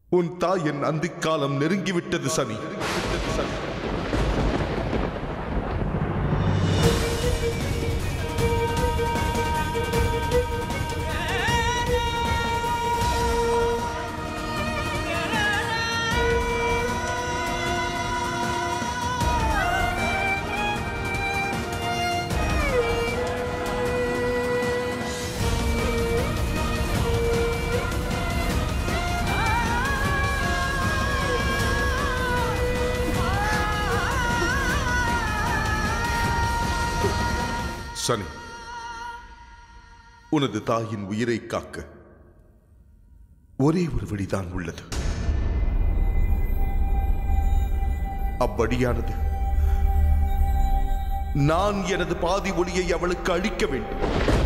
உன் தாயின் அந்திக்காலம் நெருங்கிவிட்டது சனி சனி உனது தாயின் உயிரை காக்க ஒரே ஒரு வழிதான் உள்ளது அவ்வழியானது நான் எனது பாதி ஒளியை அவளுக்கு அளிக்க வேண்டும்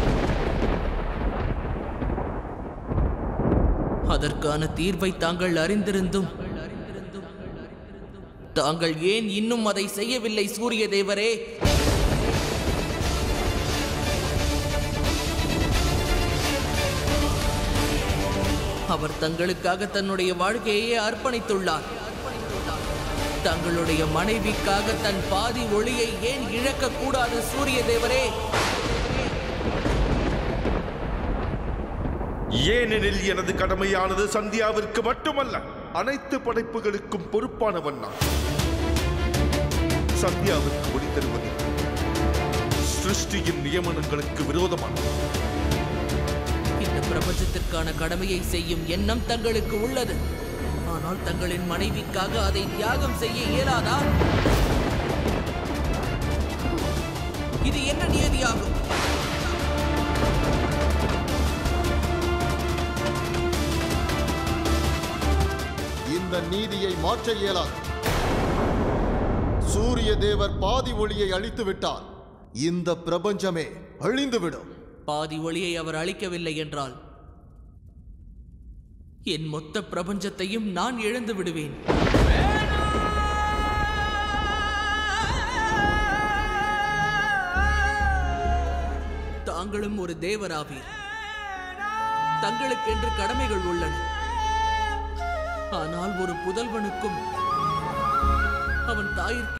அதற்கான தீர்வை தாங்கள் அறிந்திருந்தும் தாங்கள் ஏன் இன்னும் அதை செய்யவில்லை சூரிய தேவரே அவர் தங்களுக்காக தன்னுடைய வாழ்க்கையே அர்ப்பணித்துள்ளார் தங்களுடைய மனைவிக்காக தன் பாதி ஒளியை ஏன் இழக்கக்கூடாது சூரிய தேவரே ஏனெனில் எனது கடமையானது சந்தியாவிற்கு மட்டுமல்ல அனைத்து படைப்புகளுக்கும் பொறுப்பானவன் நான் சந்தியாவிற்கு ஒளி தருவது சிருஷ்டியின் நியமனங்களுக்கு விரோதமானது இந்த பிரபஞ்சத்திற்கான கடமையை செய்யும் எண்ணம் தங்களுக்கு உள்ளது ஆனால் தங்களின் மனைவிக்காக அதை தியாகம் செய்ய இயலாதா இது என்ன நியதியாகும் இந்த நீதியை மாற்ற இயலாது சூரிய தேவர் பாதி ஒளியை அழித்து விட்டால் இந்த பிரபஞ்சமே அழிந்துவிடும் பாதி ஒளியை அவர் அளிக்கவில்லை என்றால் என் மொத்த பிரபஞ்சத்தையும் நான் இழந்து விடுவேன் தாங்களும் ஒரு தேவராவீர் தங்களுக்கென்று கடமைகள் உள்ளன ஆனால் ஒரு புதல்வனுக்கும் அவன் தாயிற்கு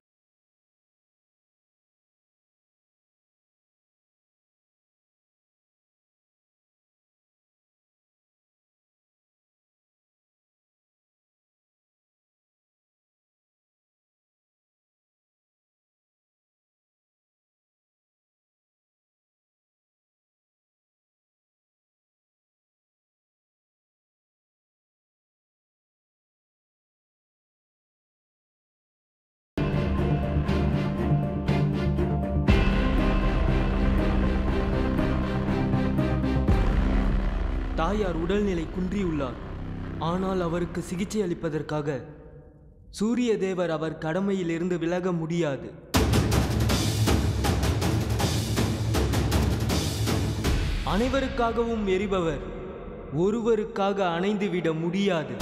தாயார் உடல்நிலை குன்றியுள்ளார் ஆனால் அவருக்கு சிகிச்சை அளிப்பதற்காக சூரிய தேவர் அவர் கடமையிலிருந்து விலக முடியாது அனைவருக்காகவும் எரிபவர் ஒருவருக்காக அணைந்துவிட முடியாது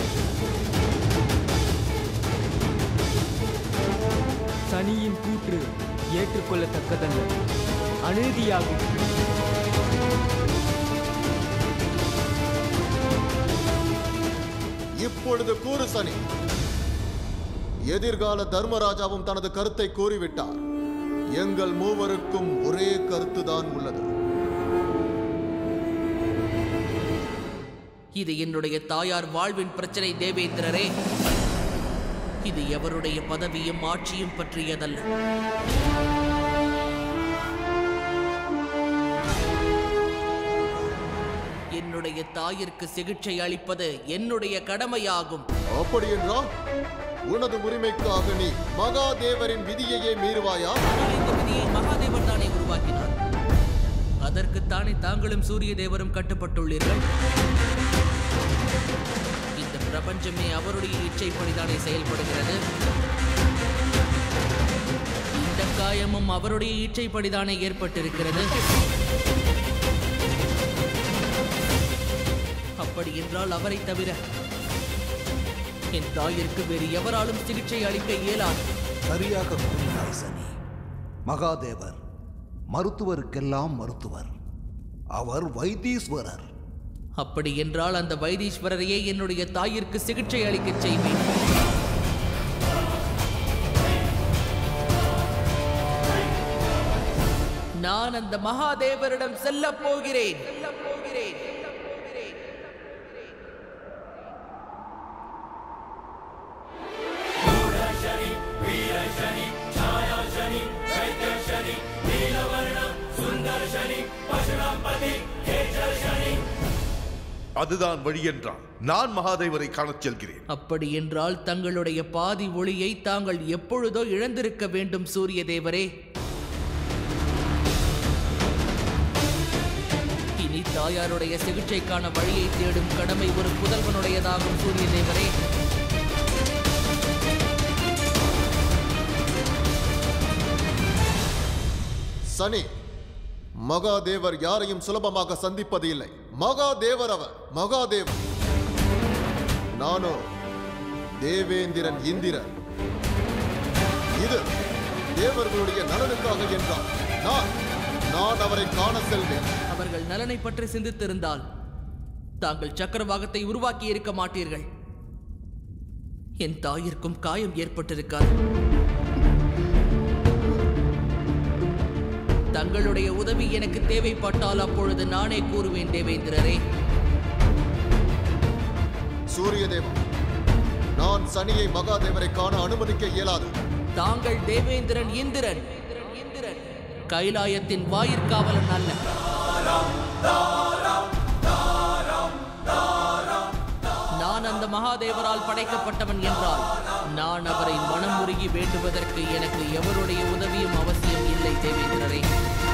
சனியின் கூற்று ஏற்றுக்கொள்ளத்தக்கதல்ல அநீதியாகும் இப்பொழுது கூறு சனி எதிர்கால தர்மராஜாவும் தனது கருத்தை கூறிவிட்டார் எங்கள் மூவருக்கும் ஒரே கருத்துதான் உள்ளது இது என்னுடைய தாயார் வாழ்வின் பிரச்சனை தேவேந்திரரே இது எவருடைய பதவியும் ஆட்சியும் பற்றியதல்ல என்னுடைய தாயிற்கு சிகிச்சை அளிப்பது என்னுடைய கடமையாகும் அப்படி என்றால் உனது உரிமைக்காக நீ மகாதேவரின் விதியையே மீறுவாயா ஆனால் இந்த விதியை மகாதேவர் தானே உருவாக்கினார் அதற்குத்தானே தாங்களும் சூரிய தேவரும் கட்டுப்பட்டுள்ளீர்கள் இந்த பிரபஞ்சமே அவருடைய இச்சைப்படிதானே செயல்படுகிறது இந்த காயமும் அவருடைய இச்சைப்படிதானே ஏற்பட்டிருக்கிறது அப்படி என்றால் அவரை தவிர என் தாயிற்கு வேறு எவராலும் சிகிச்சை அளிக்க இயலாது சரியாக கூறினாய் சனி மகாதேவர் மருத்துவருக்கெல்லாம் மருத்துவர் அவர் வைத்தீஸ்வரர் அப்படி என்றால் அந்த வைத்தீஸ்வரரையே என்னுடைய தாயிற்கு சிகிச்சை அளிக்கச் செய்வேன் நான் அந்த மகாதேவரிடம் செல்லப் போகிறேன் செல்லப் போகிறேன் அதுதான் வழி என்றான் நான் மகாதேவரை காணச் செல்கிறேன் அப்படி என்றால் தங்களுடைய பாதி ஒளியை தாங்கள் எப்பொழுதோ இழந்திருக்க வேண்டும் சூரிய தேவரே இனி தாயாருடைய சிகிச்சைக்கான வழியை தேடும் கடமை ஒரு புதல்வனுடையதாகும் சூரிய தேவரே சனி மகாதேவர் யாரையும் சுலபமாக சந்திப்பது இல்லை மகாதேவர் அவர் மகாதேவர் நானோ தேவேந்திரன் இந்திரன் இது தேவர்களுடைய நலனுக்காக என்றார் நான் நான் அவரை காண செல்வேன் அவர்கள் நலனை பற்றி சிந்தித்திருந்தால் தாங்கள் சக்கரவாகத்தை உருவாக்கி இருக்க மாட்டீர்கள் என் தாயிற்கும் காயம் ஏற்பட்டிருக்காது தங்களுடைய உதவி எனக்கு தேவைப்பட்டால் அப்பொழுது நானே கூறுவேன் தேவேந்திரரே சூரிய தேவன் நான் சனியை மகாதேவரை காண அனுமதிக்க இயலாது தாங்கள் தேவேந்திரன் இந்திரன் இந்திரன் கைலாயத்தின் வாயிற்காவலன் அல்ல நான் அந்த மகாதேவரால் படைக்கப்பட்டவன் என்றால் நான் அவரை மனமுருகி வேண்டுவதற்கு எனக்கு எவருடைய உதவியும் அவசியம் இல்லை தேவேந்திரரே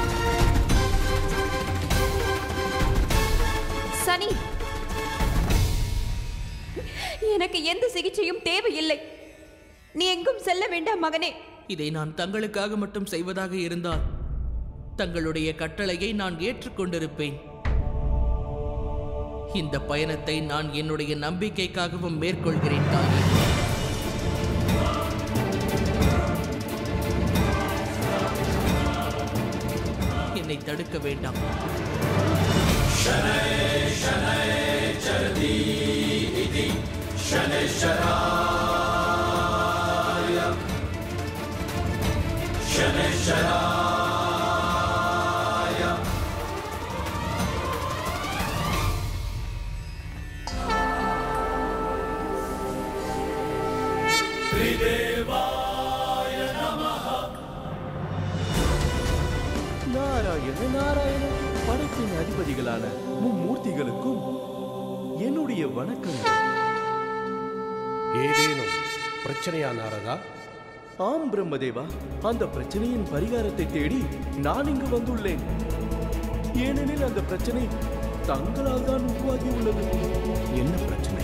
சனி எனக்கு எந்த சிகிச்சையும் தேவையில்லை நீ எங்கும் செல்ல வேண்டாம் மகனே இதை நான் தங்களுக்காக மட்டும் செய்வதாக இருந்தால் தங்களுடைய கட்டளையை நான் ஏற்றுக்கொண்டிருப்பேன் இந்த பயணத்தை நான் என்னுடைய நம்பிக்கைக்காகவும் மேற்கொள்கிறேன் தாயே என்னை தடுக்க வேண்டாம் நாராயண நாராயண படைப்பின் அதிபதிகளான மும்மூர்த்திகளுக்கும் என்னுடைய வணக்கம் ஏதேனும் பிரச்சனையா நாரதா ஆம் பிரம்மதேவா அந்த பிரச்சனையின் பரிகாரத்தை தேடி நான் இங்கு வந்துள்ளேன் ஏனெனில் அந்த பிரச்சனை தங்களால் தான் உருவாகி உள்ளது என்ன பிரச்சனை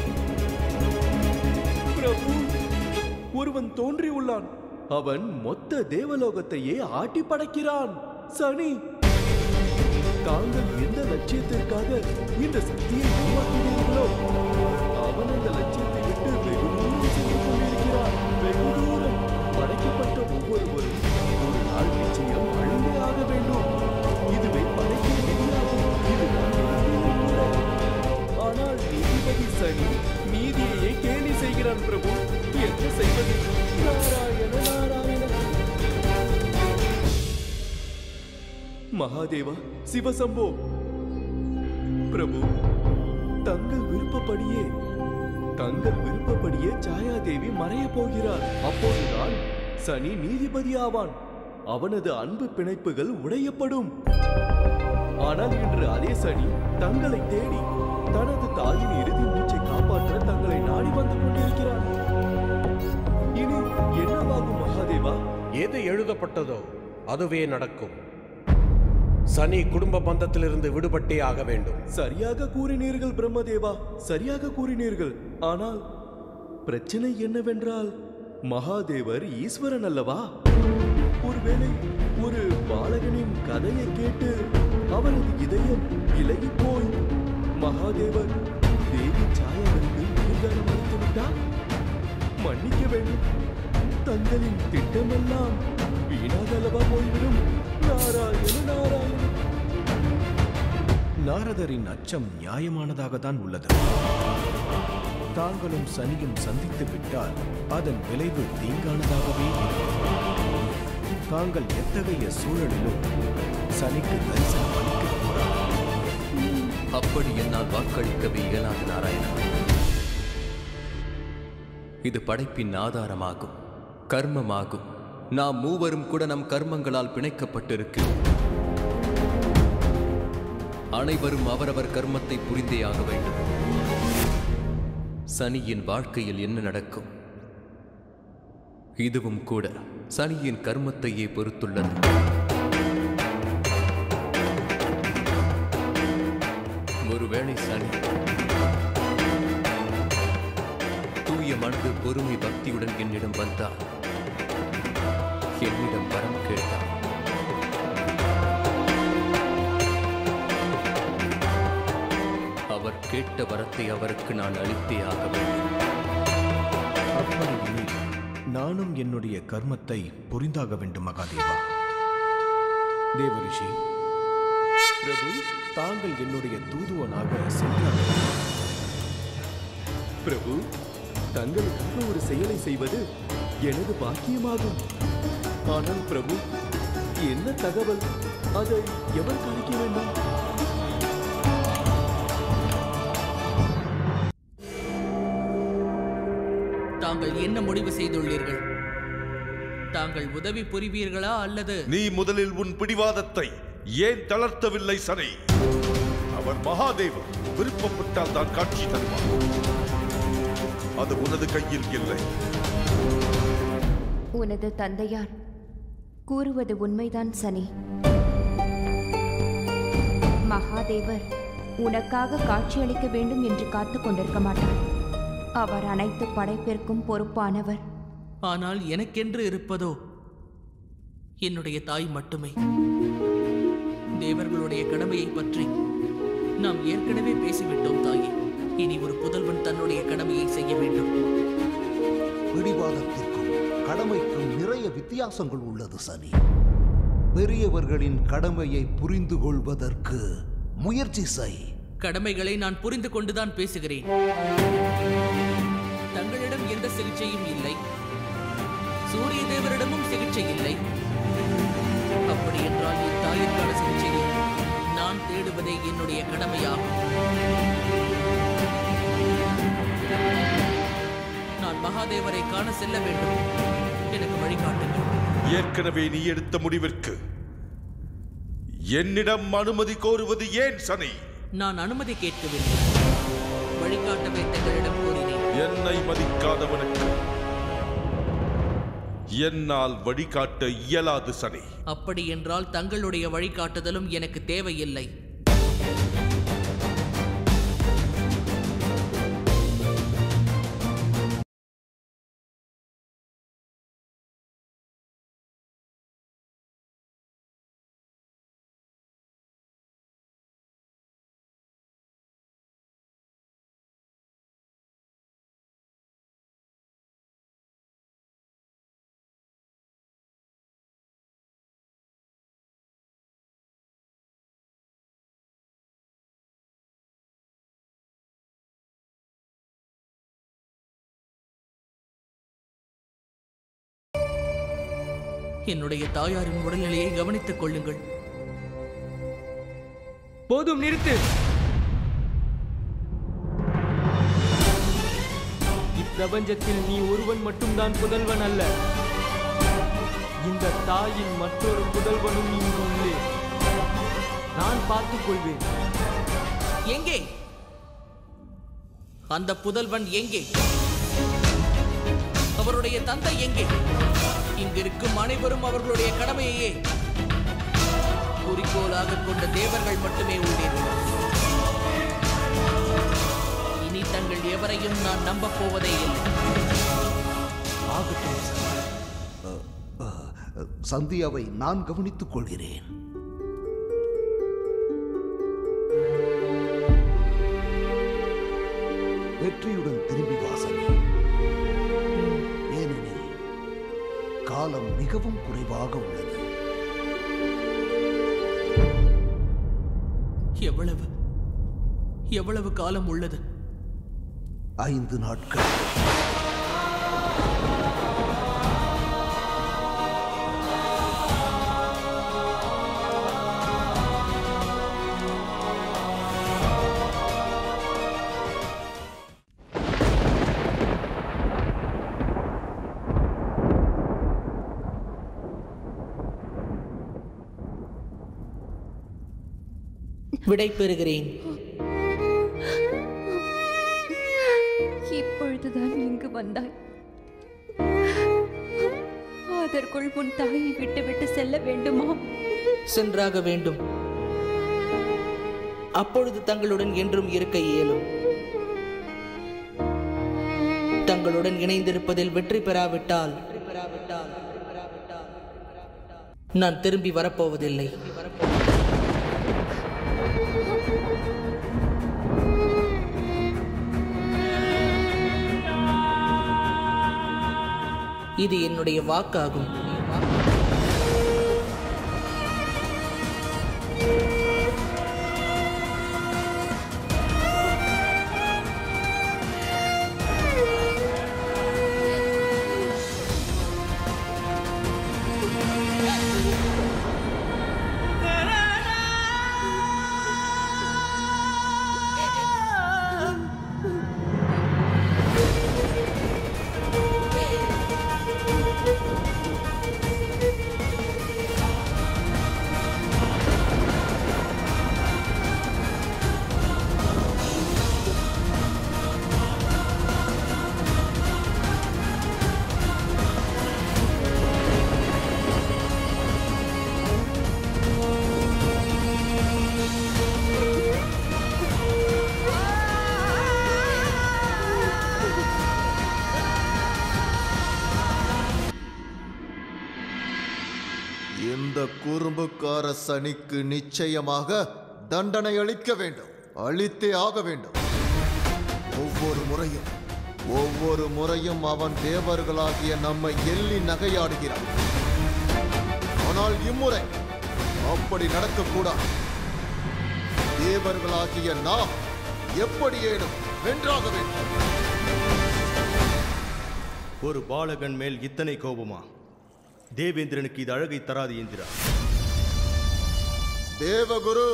பிரபு ஒருவன் தோன்றியுள்ளான் அவன் மொத்த தேவலோகத்தையே ஆட்டி படைக்கிறான் சனி தாங்கள் எந்த லட்சியத்திற்காக இந்த சக்தியை உருவாக்கினீர்களோ அவன் அந்த லட்சியத்தை விட்டு வெகு தூரம் சென்று கொண்டிருக்கிறான் வெகு தூரம் படைக்கப்பட்ட ஒவ்வொருவரும் ஒரு நாள் நிச்சயம் அழிந்தே ஆக வேண்டும் இதுவே படைக்கிற விதியாகும் இதுதான் விதியும் கூட. ஆனால் நீதிபதி சனி நீதியையே கேலி செய்கிறான் பிரபு என்ன செய்வது நாராயண நாராயண மகாதேவா சிவசம்போ பிரபு தங்கள் விருப்பப்படியே தங்கள் விருப்பப்படியே சாயாதேவி மறையப் போகிறார் அப்போதுதான் சனி நீதிபதி ஆவான் அவனது அன்பு பிணைப்புகள் உடையப்படும் ஆனால் இன்று அதே சனி தங்களை தேடி தனது தாயின் இறுதி மூச்சை காப்பாற்ற தங்களை நாடி வந்து கொண்டிருக்கிறான் இனி என்னவாகும் மகாதேவா எது எழுதப்பட்டதோ அதுவே நடக்கும் சனி குடும்ப பந்தத்திலிருந்து விடுபட்டே ஆக வேண்டும் சரியாக கூறினீர்கள் பிரம்மதேவா சரியாக கூறினீர்கள் ஆனால் பிரச்சனை என்னவென்றால் மகாதேவர் ஈஸ்வரன் அல்லவா ஒருவேளை ஒரு பாலகனின் கதையை கேட்டு அவரது இதயம் இலகி போய் மகாதேவர் தேவி சாயாவிற்கு உயிர்தானம் அளித்து விட்டார் மன்னிக்க வேண்டும் தங்களின் திட்டமெல்லாம் வீணாக அல்லவா போய்விடும் நாராயண நாராயண நாரதரின் அச்சம் நியாயமானதாக தான் உள்ளது தாங்களும் சனியும் சந்தித்து விட்டால் அதன் விளைவு தீங்கானதாகவே இருக்கும் தாங்கள் எத்தகைய சூழலிலும் சனிக்கு தரிசனம் அளிக்கக்கூடாது அப்படி என்னால் வாக்களிக்கவே இயலாது நாராயணா இது படைப்பின் ஆதாரமாகும் கர்மமாகும் நாம் மூவரும் கூட நம் கர்மங்களால் பிணைக்கப்பட்டிருக்கிறோம் அனைவரும் அவரவர் கர்மத்தை புரிந்தே ஆக வேண்டும் சனியின் வாழ்க்கையில் என்ன நடக்கும் இதுவும் கூட சனியின் கர்மத்தையே பொறுத்துள்ளது ஒருவேளை சனி தூய மனது பொறுமை பக்தியுடன் என்னிடம் வந்தார் என்னிடம் வரம் கேட்டார் அவர் கேட்ட வரத்தை அவருக்கு நான் அளித்தே ஆக வேண்டும் அப்படி எனில் நானும் என்னுடைய கர்மத்தை புரிந்தாக வேண்டும் மகாதேவா தேவரிஷி பிரபு தாங்கள் என்னுடைய தூதுவனாக சென்றார் பிரபு தங்களுக்காக ஒரு செயலை செய்வது எனது பாக்கியமாகும் ஆனால் பிரபு என்ன தகவல் அதை எவர் கணிக்க வேண்டும் தாங்கள் என்ன முடிவு செய்துள்ளீர்கள் தாங்கள் உதவி புரிவீர்களா அல்லது நீ முதலில் உன் பிடிவாதத்தை ஏன் தளர்த்தவில்லை சனை அவர் மகாதேவன் விருப்பப்பட்டால் தான் காட்சி தருவார் அது உனது கையில் இல்லை உனது தந்தையார் கூறுவது உண்மைதான் சனி மகாதேவர் உனக்காக காட்சியளிக்க வேண்டும் என்று காத்துக் கொண்டிருக்க மாட்டார் அவர் அனைத்து படைப்பிற்கும் பொறுப்பானவர் ஆனால் எனக்கென்று இருப்பதோ என்னுடைய தாய் மட்டுமே தேவர்களுடைய கடமையை பற்றி நாம் ஏற்கனவே பேசிவிட்டோம் தாயே இனி ஒரு புதல்வன் தன்னுடைய கடமையை செய்ய வேண்டும் பிடிவாதத்திற்கும் கடமைக்கும் நிறைய வித்தியாசங்கள் உள்ளது சனி பெரியவர்களின் கடமையை புரிந்து கொள்வதற்கு முயற்சி செய் கடமைகளை நான் புரிந்து கொண்டுதான் பேசுகிறேன் தங்களிடம் எந்த சிகிச்சையும் இல்லை சூரிய தேவரிடமும் சிகிச்சை இல்லை அப்படி என்றால் என் தாயிற்கான சிகிச்சையை நான் தேடுவதே என்னுடைய கடமையாகும் நான் மகாதேவரை காண செல்ல வேண்டும் எனக்கு வழிகாட்டுங்கள் ஏற்கனவே நீ எடுத்த முடிவிற்கு என்னிடம் அனுமதி கோருவது ஏன் சனி நான் அனுமதி கேட்கவில்லை வழிகாட்டவே தங்களிடம் கூறினேன் என்னை மதிக்காதவனுக்கு என்னால் வழிகாட்ட இயலாது சனி அப்படி என்றால் தங்களுடைய வழிகாட்டுதலும் எனக்கு தேவையில்லை என்னுடைய தாயாரின் உடல்நிலையை கவனித்துக் கொள்ளுங்கள் போதும் நிறுத்து இப்பிரபஞ்சத்தில் நீ ஒருவன் மட்டும்தான் புதல்வன் அல்ல இந்த தாயின் மற்றொரு புதல்வனும் இங்கு உள்ளே நான் பார்த்துக் கொள்வேன் எங்கே அந்த புதல்வன் எங்கே அவருடைய தந்தை எங்கே இங்கிருக்கும் அனைவரும் அவர்களுடைய கடமையையே குறிக்கோளாக கொண்ட தேவர்கள் மட்டுமே உள்ளீர்கள் இனி தங்கள் எவரையும் நான் நம்பப் போவதே இல்லை ஆகட்டும் சனி. அ, அ, சந்தியாவை நான் கவனித்துக் கொள்கிறேன் வெற்றியுடன் திரும்பி வாசனி ஏனெனில் காலம் மிகவும் குறைவாக உள்ளது எவ்வளவு எவ்வளவு காலம் உள்ளது ஐந்து நாட்கள் விடை பெறுகிறேன் இப்பொழுதுதான் இங்கு வந்தாய் அதற்குள் உன் தாயை விட்டுவிட்டு செல்ல வேண்டுமா சென்றாக வேண்டும் அப்பொழுது தங்களுடன் என்றும் இருக்க இயலும் தங்களுடன் இணைந்திருப்பதில் வெற்றி பெறாவிட்டால் நான் திரும்பி வரப்போவதில்லை இது என்னுடைய வாக்காகும் இந்த குறும்புக்கார சனிக்கு நிச்சயமாக தண்டனை அளிக்க வேண்டும் அளித்தே ஆக வேண்டும் ஒவ்வொரு முறையும் ஒவ்வொரு முறையும் அவன் தேவர்களாகிய நம்மை எள்ளி நகையாடுகிறான் ஆனால் இம்முறை அப்படி நடக்கக்கூடாது தேவர்களாகிய நாம் எப்படியேனும் வென்றாக வேண்டும் ஒரு பாலகன் மேல் இத்தனை கோபமா தேவேந்திரனுக்கு இது அழகை தராது என்கிறார் தேவகுரு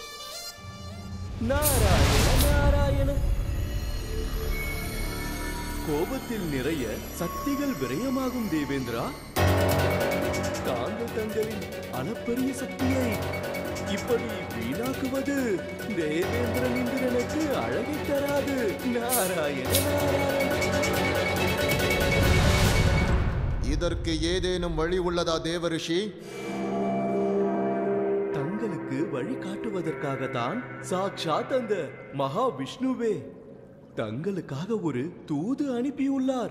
நாராயண நாராயண கோபத்தில் நிறைய சக்திகள் விரயமாகும் தேவேந்திரா தாங்கள் தங்களின் அளப்பரிய சக்தியை இப்படி வீணாக்குவது தேவேந்திரன் இந்திரனுக்கு அழகை தராது நாராயண நாராயண இதற்கு ஏதேனும் வழி உள்ளதா தேவரிஷி தங்களுக்கு வழி காட்டுவதற்காகத்தான் சாக்ஷாத் அந்த மகா விஷ்ணுவே தங்களுக்காக ஒரு தூது அனுப்பியுள்ளார்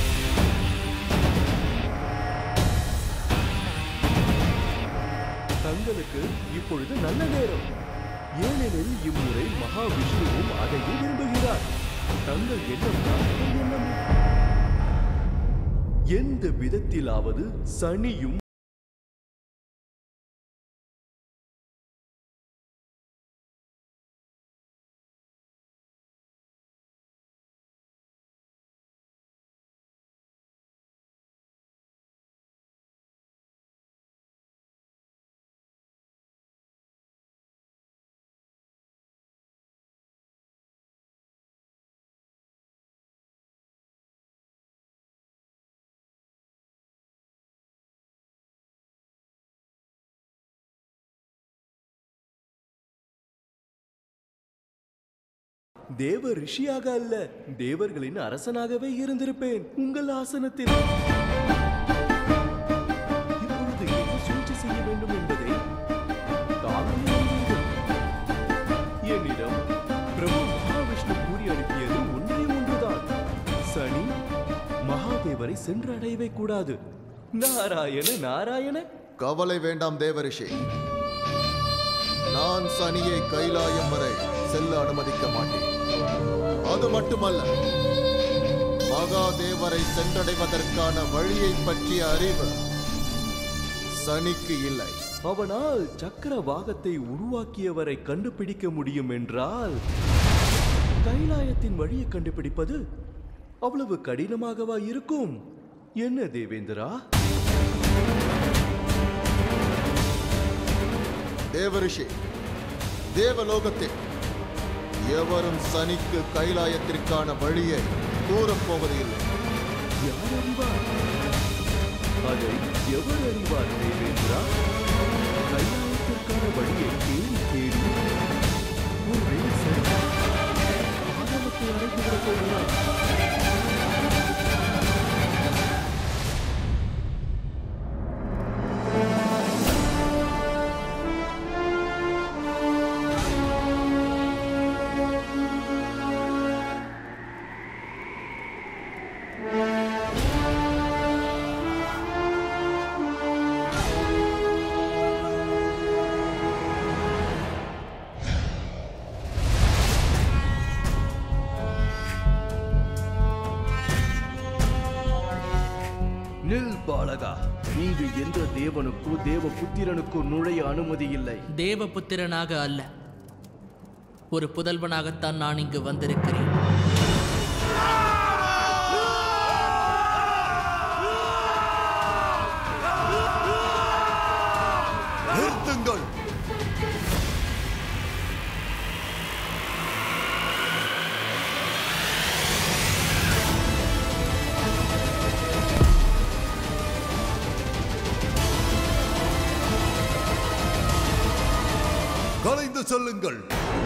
தங்களுக்கு இப்பொழுது நல்ல நேரம் ஏனெனில் இம்முறை மகா விஷ்ணுவும் அதையே விரும்புகிறார் தங்கள் எண்ணம் தான் எங்கள் எண்ணம் எந்த விதத்திலாவது சனியும் தேவ ரிஷியாக அல்ல தேவர்களின் அரசனாகவே இருந்திருப்பேன் உங்கள் ஆசனத்தில் இப்பொழுது என்ன சூழ்ச்சி செய்ய வேண்டும் என்பதை தாங்களே அறிவீர்கள். என்னிடம் பிரபு மகாவிஷ்ணு கூறி அனுப்பியது ஒன்றே ஒன்றுதான் சனி மகாதேவரை சென்று அடையவே கூடாது நாராயண நாராயண கவலை வேண்டாம் தேவரிஷி நான் சனியை கைலாயம் வரை செல்ல அனுமதிக்க மாட்டேன் அது மட்டுமல்ல மகாதேவரை சென்றடைவதற்கான வழியை பற்றிய அறிவு சனிக்கு இல்லை அவனால் சக்கர வாகத்தை உருவாக்கியவரை கண்டுபிடிக்க முடியும் என்றால் கைலாயத்தின் வழியை கண்டுபிடிப்பது அவ்வளவு கடினமாகவா இருக்கும் என்ன தேவேந்திரா தேவரிஷி தேவலோகத்தில் எவரும் சனிக்கு கைலாயத்திற்கான வழியை கூறப் போவது இல்லை யார் அறிவார் அதை எவர் அறிவார் தேவேந்திரா கைலாயத்திற்கான வழியை தேடி தேடி ஒருவேளை சரி ஆணவத்தை அடைந்துவிடப் போகிறார் நில் பாலகா இங்கு எந்த தேவனுக்கோ தேவ புத்திரனுக்கோ நுழைய அனுமதி இல்லை தேவபுத்திரனாக அல்ல ஒரு புதல்வனாகத்தான் நான் இங்கு வந்திருக்கிறேன் நிறுத்துங்கள் கலைந்து செல்லுங்கள்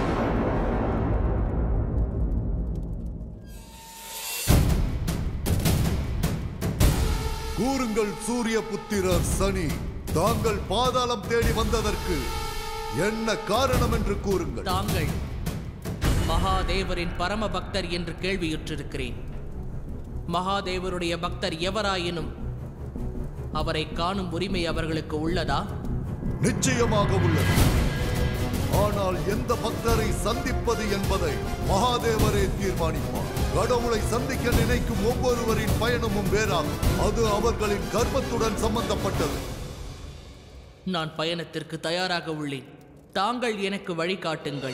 கூறுங்கள் சூரிய புத்திரர் சனி தாங்கள் பாதாளம் தேடி வந்ததற்கு என்ன காரணம் என்று கூறுங்கள் தாங்கள் மகாதேவரின் பரம பக்தர் என்று கேள்வியுற்றிருக்கிறேன் மகாதேவருடைய பக்தர் எவராயினும் அவரை காணும் உரிமை அவர்களுக்கு உள்ளதா நிச்சயமாக உள்ளது ஆனால் எந்த பக்தரை சந்திப்பது என்பதை மகாதேவரே தீர்மானிப்பார் கடவுளை சந்திக்க நினைக்கும் ஒவ்வொருவரின் பயணமும் வேறாகும் அது அவர்களின் கர்மத்துடன் சம்பந்தப்பட்டது நான் பயணத்திற்கு தயாராக உள்ளேன் தாங்கள் எனக்கு வழிகாட்டுங்கள்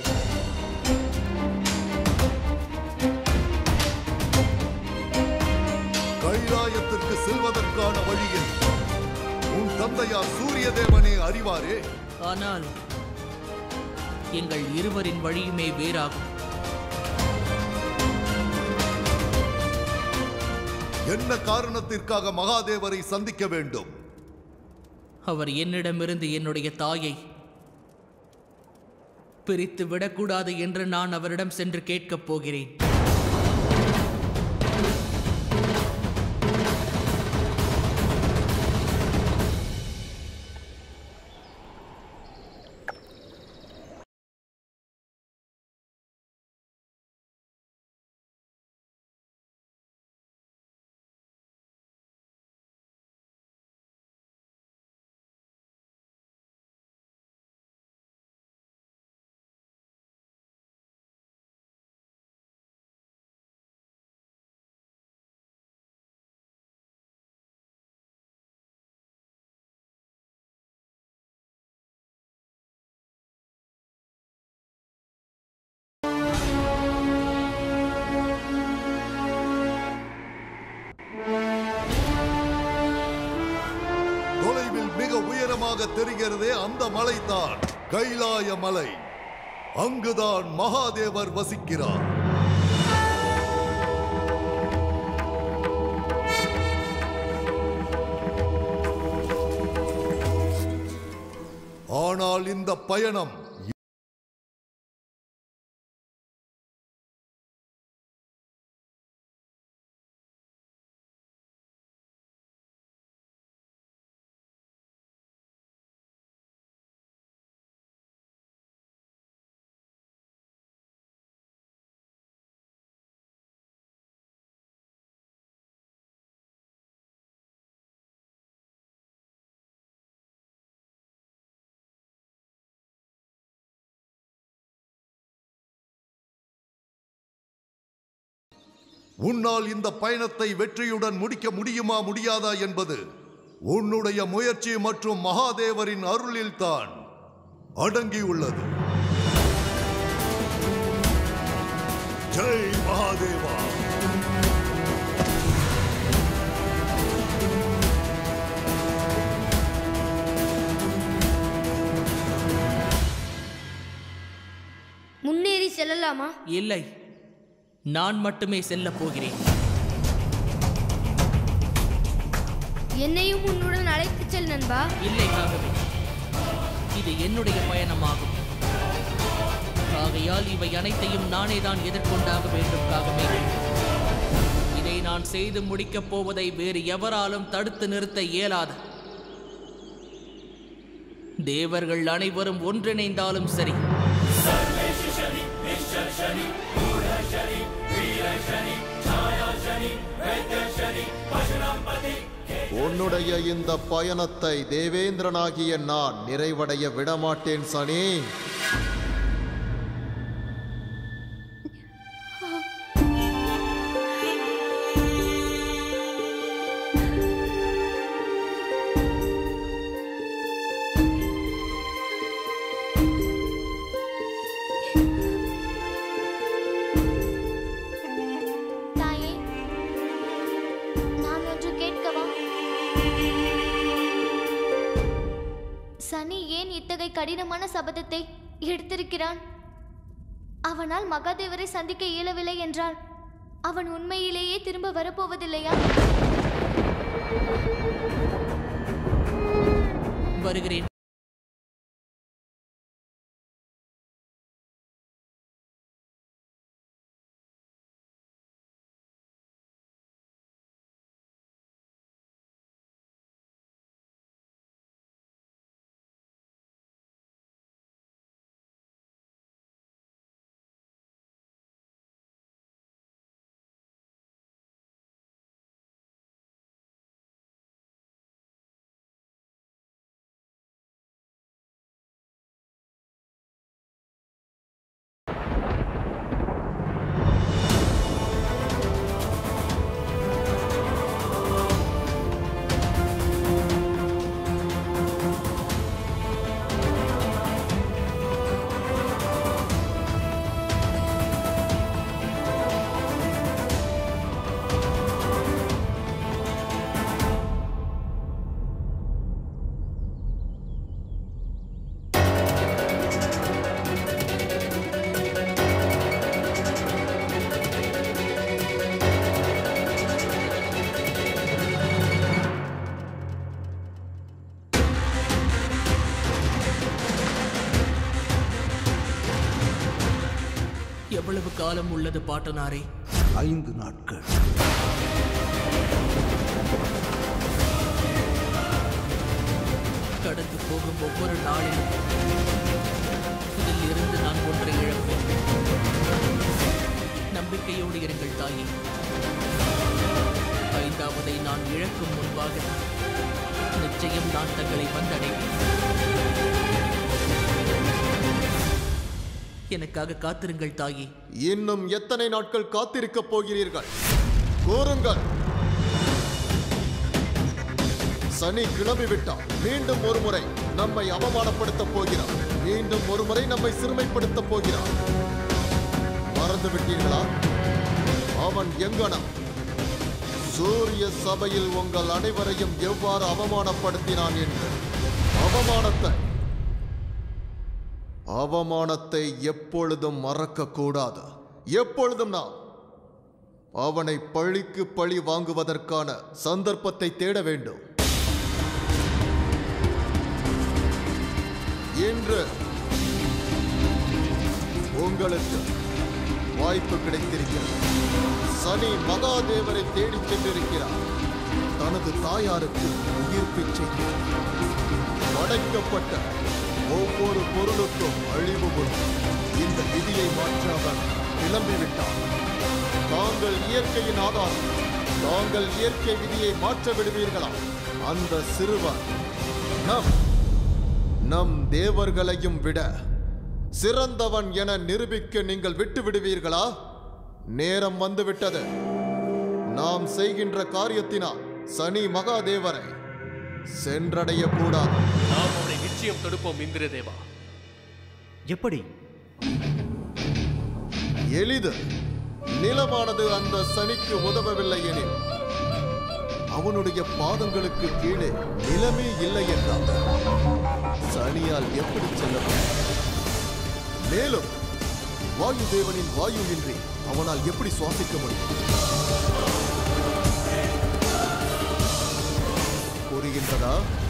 கைலாயத்திற்கு செல்வதற்கான வழியை உன் தந்தையார் சூரிய தேவனே அறிவாரே ஆனால் எங்கள் இருவரின் வழியுமே வேறாகும் என்ன காரணத்திற்காக மகாதேவரை சந்திக்க வேண்டும் அவர் என்னிடமிருந்து என்னுடைய தாயை பிரித்து விடக்கூடாது என்று நான் அவரிடம் சென்று கேட்கப் போகிறேன் தொலைவில் மிக உயரமாக தெரிகிறதே அந்த மலைதான் கைலாய மலை அங்குதான் மகாதேவர் வசிக்கிறார் ஆனால் இந்த பயணம் உன்னால் இந்த பயணத்தை வெற்றியுடன் முடிக்க முடியுமா முடியாதா என்பது உன்னுடைய முயற்சி மற்றும் மகாதேவரின் அருளில்தான் அடங்கியுள்ளது ஜெய் மகாதேவா முன்னேறி செல்லலாமா இல்லை நான் மட்டுமே செல்லப் போகிறேன் என்னையும் உன்னுடன் அழைத்துச் செல் நண்பா இல்லை காகவே இது என்னுடைய பயணமாகும் ஆகையால் இவை அனைத்தையும் நானே தான் எதிர்கொண்டாக வேண்டும் காகவே இதை நான் செய்து முடிக்கப் போவதை வேறு எவராலும் தடுத்து நிறுத்த இயலாது தேவர்கள் அனைவரும் ஒன்றிணைந்தாலும் சரி உன்னுடைய இந்த பயணத்தை தேவேந்திரனாகிய நான் நிறைவடைய விடமாட்டேன் சனி தாயே நான் ஒன்று கேட்கவா சனி ஏன் இத்தகைய கடினமான சபதத்தை எடுத்திருக்கிறான் அவனால் மகாதேவரை சந்திக்க இயலவில்லை என்றால் அவன் உண்மையிலேயே திரும்ப வரப்போவதில்லையா வருகிறேன் எவ்வளவு காலம் உள்ளது பாட்டனாரே ஐந்து நாட்கள் கடந்து போகும் ஒவ்வொரு நாளிலும் இதில் இருந்து நான் ஒன்றை இழப்பேன் நம்பிக்கையோடு இருங்கள் தாயே ஐந்தாவதை நான் இழக்கும் முன்பாக நிச்சயம் நான் தங்களை வந்தடைவேன் எனக்காக காத்திருங்கள் தாயே இன்னும் எத்தனை நாட்கள் காத்திருக்கப் போகிறீர்கள் கூறுங்கள் சனி கிளம்பி விட்டான் மீண்டும் ஒரு முறை நம்மை அவமானப்படுத்தப் போகிறான் மீண்டும் ஒரு முறை நம்மை சிறுமைப்படுத்தப் போகிறான் மறந்து விட்டீர்களா அவன் எங்கனம் சூரிய சபையில் உங்கள் அனைவரையும் எவ்வாறு அவமானப்படுத்தினான் என்று அவமானத்தை அவமானத்தை எப்பொழுதும் மறக்க கூடாது எப்பொழுதும் நாம் அவனை பழிக்கு பழி வாங்குவதற்கான சந்தர்ப்பத்தை தேட வேண்டும் இன்று உங்களுக்கு வாய்ப்பு கிடைத்திருக்கிறது சனி மகாதேவரை தேடிச் சென்றிருக்கிறார் தனது தாயாருக்கு உயிர் பிச்சை படைக்கப்பட்ட ஒவ்வொரு பொருளுக்கும் அழிவு உண்டு இந்த விதியை மாற்ற அவன் கிளம்பிவிட்டான் தாங்கள் இயற்கையின் ஆதாரம் தாங்கள் இயற்கை விதியை மாற்ற விடுவீர்களா அந்த சிறுவன் நம் நம் தேவர்களையும் விட சிறந்தவன் என நிரூபிக்க நீங்கள் விட்டு விடுவீர்களா நேரம் வந்துவிட்டது நாம் செய்கின்ற காரியத்தினால் சனி மகாதேவரை சென்றடைய கூடாது நாம் அவரை நிச்சயம் தடுப்போம் இந்திரதேவா எப்படி எளிது நிலமானது அந்த சனிக்கு உதவவில்லை எனில் அவனுடைய பாதங்களுக்கு கீழே நிலமே இல்லை என்றால் சனியால் எப்படி செல்ல முடியும்? மேலும் வாயு தேவனின் வாயு இன்றி அவனால் எப்படி சுவாசிக்க முடியும் புரிகின்றதா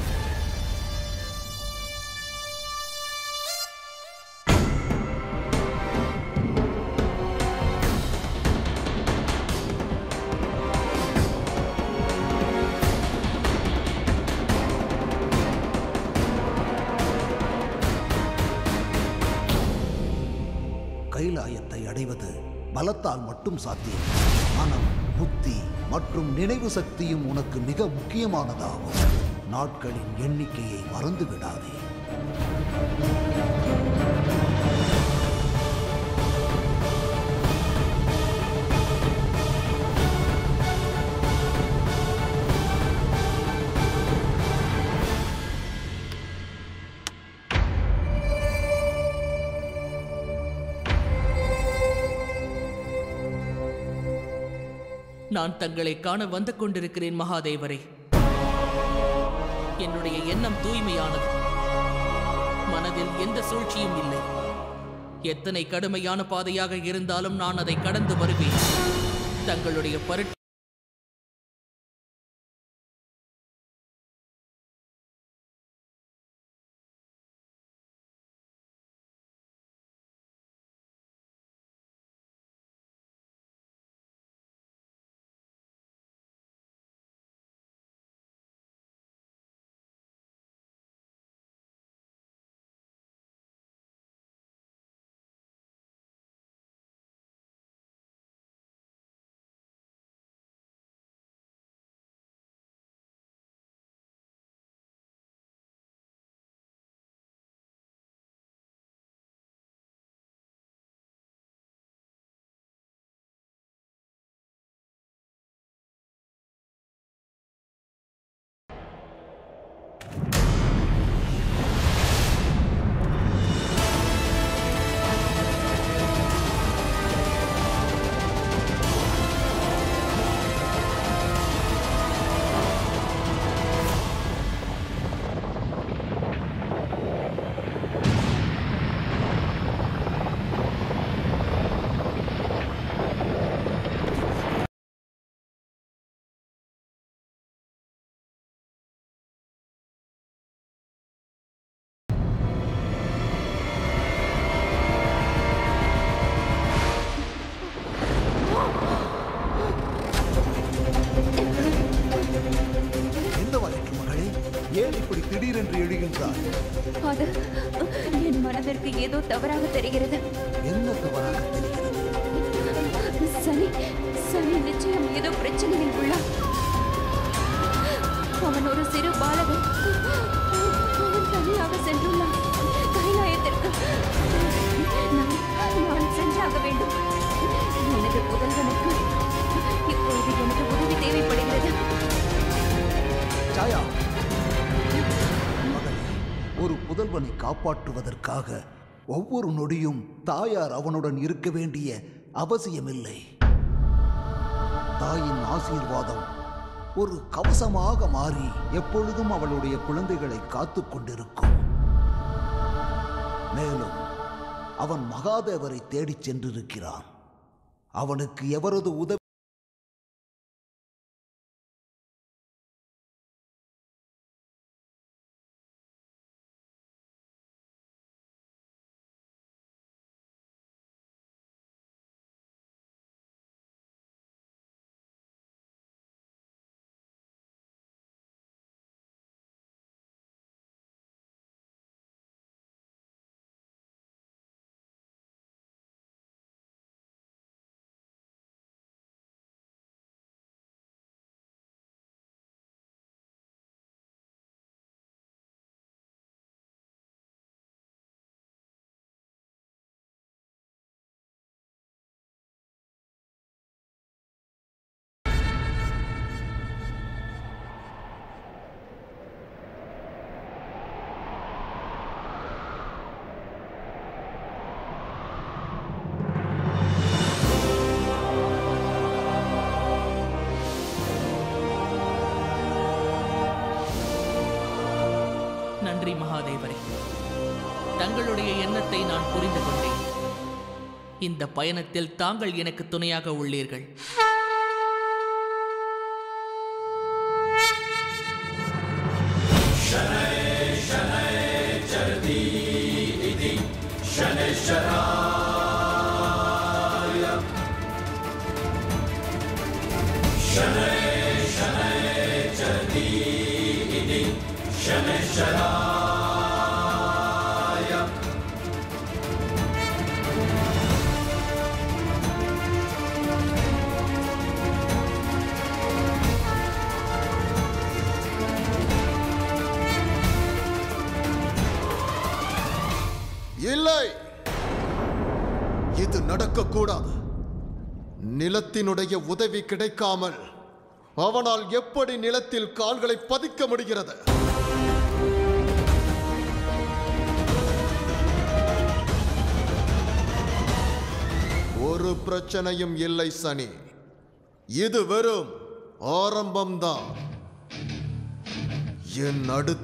கைலாயத்தை அடைவது பலத்தால் மட்டும் சாத்தியம் மனம் புத்தி மற்றும் நினைவு சக்தியும் உனக்கு மிக முக்கியமானதாகும் நாட்களின் எண்ணிக்கையை மறந்து விடாதே நான் தங்களை காண வந்து கொண்டிருக்கிறேன் மகாதேவரே என்னுடைய எண்ணம் தூய்மையானது மனதில் எந்த சூழ்ச்சியும் இல்லை எத்தனை கடுமையான பாதையாக இருந்தாலும் நான் அதை கடந்து வருவேன் தங்களுடைய பரீட்சை எந்த வகைக்கு மகளே ஏன் இப்படி திடீரென்று எழுகின்றாய் அது என் மனதிற்கு ஏதோ தவறாக தெரிகிறது என்ன தவறாக தெரிகிறது சனி சனி நிச்சயம் ஏதோ பிரச்சனையில் உள்ளான் அவன் ஒரு சிறு பாலகன் அவன் தனியாக சென்றுள்ளான் கைலாயத்திற்கு நான் நான் சென்றாக வேண்டும் எனது புதல்வனுக்கு இப்பொழுது எனக்கு உதவி தேவைப்படுகிறது சாயா மகளே ஒரு புதல்வனை காப்பாற்றுவதற்காக ஒவ்வொரு நொடியும் தாயார் அவனுடன் இருக்க வேண்டிய அவசியமில்லை தாயின் ஆசீர்வாதம் ஒரு கவசமாக மாறி எப்பொழுதும் அவளுடைய குழந்தைகளை காத்துக் கொண்டிருக்கும் மேலும் அவன் மகாதேவரை தேடிச் சென்றிருக்கிறான் அவனுக்கு எவரது உதவி மகாதேவரே தங்களுடைய எண்ணத்தை நான் புரிந்து கொண்டேன் இந்த பயணத்தில் தாங்கள் எனக்கு துணையாக உள்ளீர்கள் இல்லை இது நடக்கக்கூடாது நிலத்தினுடைய உதவி கிடைக்காமல் அவனால் எப்படி நிலத்தில் கால்களை பதிக்க முடிகிறது ஒரு பிரச்சனையும் இல்லை சனி இது வெறும் ஆரம்பம்தான் என் அடுத்த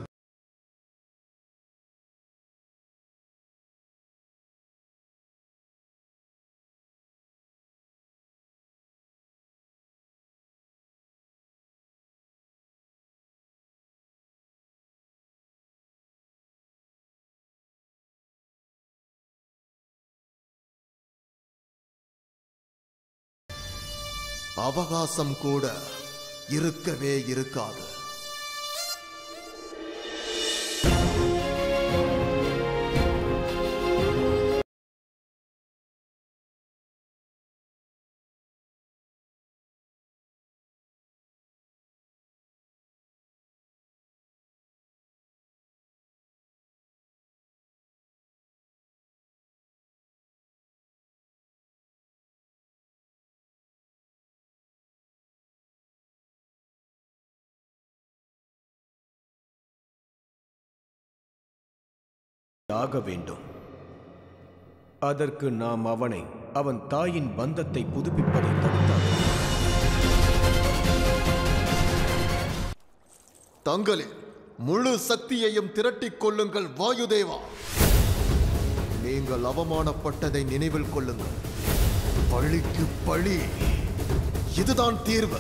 அவகாசம் கூட இருக்கவே இருக்காது ஆக வேண்டும் அதற்கு நாம் அவனை அவன் தாயின் பந்தத்தை புதுப்பிப்பதை தடுத்தான் தங்களின் முழு சக்தியையும் திரட்டிக் கொள்ளுங்கள் வாயுதேவா நீங்கள் அவமானப்பட்டதை நினைவில் கொள்ளுங்கள் பழிக்கு பழி இதுதான் தீர்வு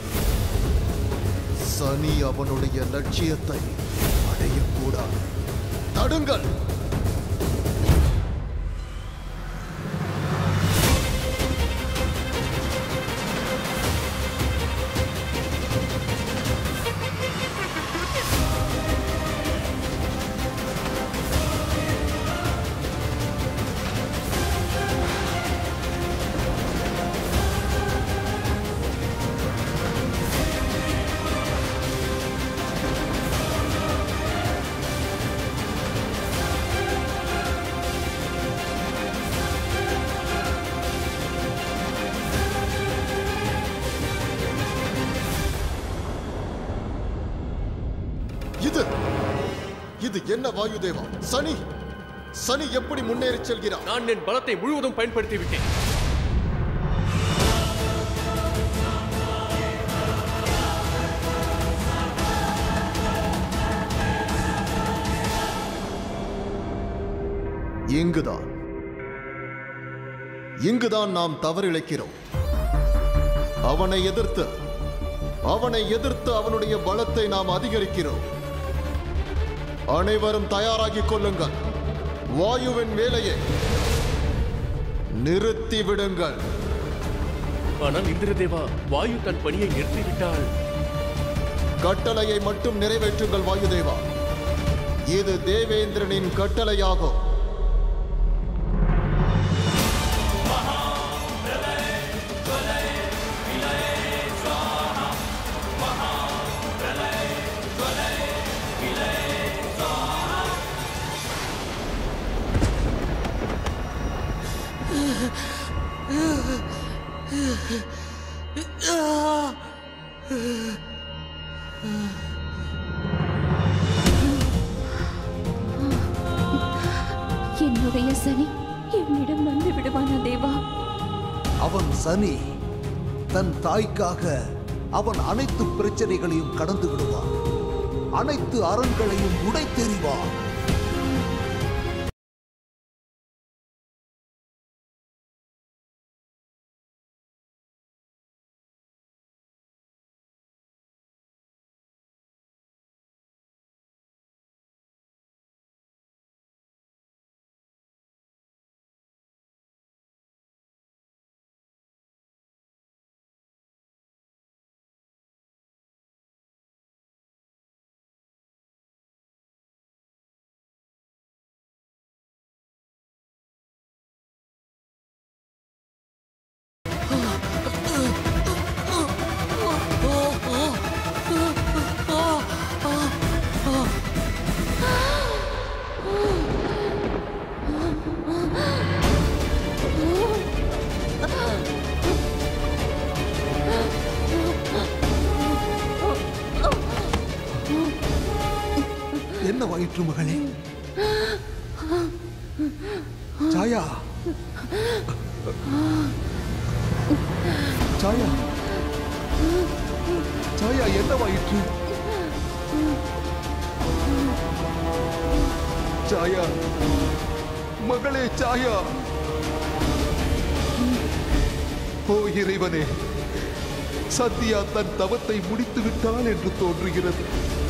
சனி அவனுடைய லட்சியத்தை அடையக்கூடாது தடுங்கள் இது இது என்ன வாயுதேவா சனி சனி எப்படி முன்னேறி செல்கிறார் நான் என் பலத்தை முழுவதும் பயன்படுத்தி விட்டேன் இங்குதான் இங்குதான் நாம் தவறிழைக்கிறோம் அவனை எதிர்த்து அவனை எதிர்த்து அவனுடைய பலத்தை நாம் அதிகரிக்கிறோம் அனைவரும் தயாராகிக் கொள்ளுங்கள் வாயுவின் வேலையை நிறுத்தி விடுங்கள் ஆனால் இந்திரதேவா வாயு தன் பணியை நிறுத்திவிட்டால் கட்டளையை மட்டும் நிறைவேற்றுங்கள் வாயுதேவா இது தேவேந்திரனின் கட்டளையாகும் என்னுடைய சனி என்னிடம் வந்து விடுவானா தேவா அவன் சனி தன் தாய்க்காக அவன் அனைத்து பிரச்சனைகளையும் கடந்து விடுவான் அனைத்து அரண்களையும் உடைத்தெறிவான் என்ன வயிற்று மகளே சாயா சாயா சாயா என்ன வயிற்று சாயா மகளே சாயா ஓ இறைவனே சத்யா தன் தவத்தை முடித்து விட்டாள் என்று தோன்றுகிறது